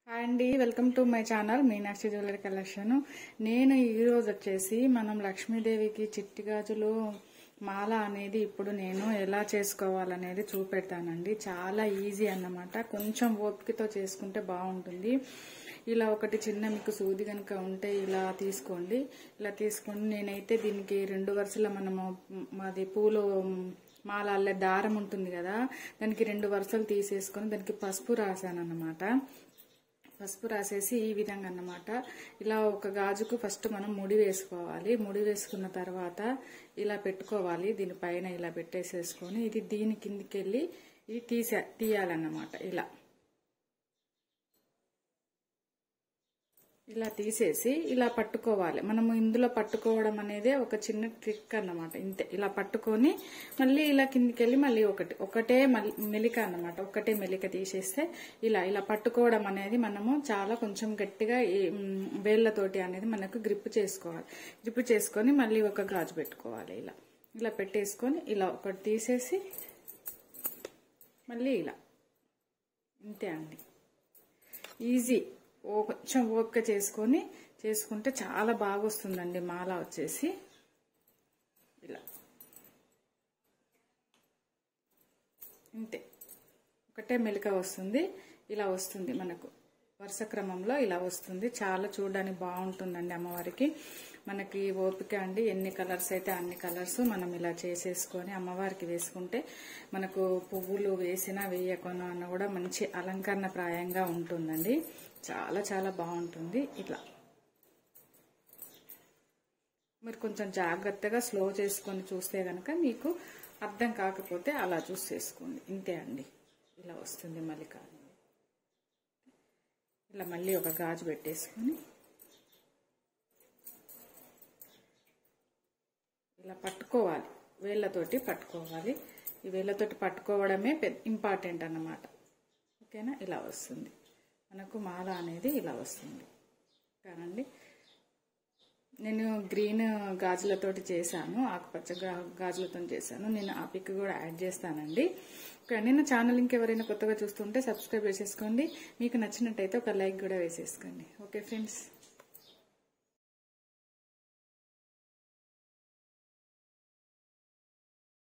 hi అండి welcome to my channel Meenakshi jewellery collection నేను ఈరోజు వచ్చేసి మనం లక్ష్మీదేవికి చిట్టి గాజులు మాల అనేది ఇప్పుడు నేను ఎలా చేసుకోవాలనేది చూపెడతానండి చాలా ఈజీ అన్నమాట కొంచెం ఓపికతో చేసుకుంటే బాగుంటుంది ఇలా ఒకటి చిన్న మీకు సూది కనుక ఉంటే ఇలా తీసుకోండి ఇలా తీసుకొని నేనైతే దీనికి రెండు వరుసల మనము మాది పూలు మాల అల్లే దారం ఉంటుంది కదా దానికి రెండు వరుసలు తీసేసుకొని దానికి పసుపు రాశాను అన్నమాట పసుపు రాసేసి ఈ విధంగా అన్నమాట ఇలా ఒక గాజుకు ఫస్ట్ మనం ముడి వేసుకోవాలి ముడి వేసుకున్న తర్వాత ఇలా పెట్టుకోవాలి దీనిపైన ఇలా పెట్టేసేసుకొని ఇది దీని కిందికి వెళ్ళి ఇది తీసే తీయాలన్నమాట ఇలా ఇలా తీసేసి ఇలా పట్టుకోవాలి మనము ఇందులో పట్టుకోవడం అనేది ఒక చిన్న ట్రిక్ అన్నమాట ఇంతే ఇలా పట్టుకొని మళ్ళీ ఇలా కిందికి వెళ్ళి మళ్ళీ ఒకటి ఒకటే మెలిక అన్నమాట ఒకటే మెలిక తీసేస్తే ఇలా ఇలా పట్టుకోవడం అనేది మనము చాలా కొంచెం గట్టిగా వేళ్లతోటి అనేది మనకు గ్రిప్ చేసుకోవాలి గ్రిప్ చేసుకొని మళ్ళీ ఒక గాజు పెట్టుకోవాలి ఇలా ఇలా పెట్టేసుకొని ఇలా ఒకటి తీసేసి మళ్ళీ ఇలా ఇంతే అండి ఈజీ ఓ కొంచెం ఓపిక చేసుకొని చేసుకుంటే చాలా బాగా వస్తుందండి మాల వచ్చేసి ఇలా ఇంతే ఒకటే మెలిక వస్తుంది ఇలా వస్తుంది మనకు వరుస క్రమంలో ఇలా వస్తుంది చాలా చూడడానికి బాగుంటుందండి అమ్మవారికి మనకి ఓపిక అండి ఎన్ని కలర్స్ అయితే అన్ని కలర్స్ మనం ఇలా చేసేసుకొని అమ్మవారికి వేసుకుంటే మనకు పువ్వులు వేసినా వేయకుండా అన్న కూడా మంచి అలంకరణ ప్రాయంగా ఉంటుందండి చాలా చాలా బాగుంటుంది ఇట్లా మీరు కొంచెం జాగ్రత్తగా స్లో చేసుకొని చూస్తే కనుక మీకు అర్థం కాకపోతే అలా చూసి చేసుకోండి ఇంతే అండి ఇలా వస్తుంది మళ్ళీ కాదు ఇలా మళ్ళీ ఒక గాజు పెట్టేసుకొని ఇలా పట్టుకోవాలి వేళ్ళతోటి పట్టుకోవాలి ఈ వేళ్ళతోటి పట్టుకోవడమే పెద్ద ఇంపార్టెంట్ అన్నమాట ఓకేనా ఇలా వస్తుంది మనకు మాల అనేది ఇలా వస్తుంది కానండి నేను గ్రీన్ గాజులతోటి చేశాను ఆకుపచ్చ గాజులతో చేశాను నేను ఆ పిక్ కూడా యాడ్ చేస్తానండి కానీ నా ఛానల్ ఇంకెవరైనా కొత్తగా చూస్తుంటే సబ్స్క్రైబ్ చేసేసుకోండి మీకు నచ్చినట్టయితే ఒక లైక్ కూడా వేసేసుకోండి ఓకే ఫ్రెండ్స్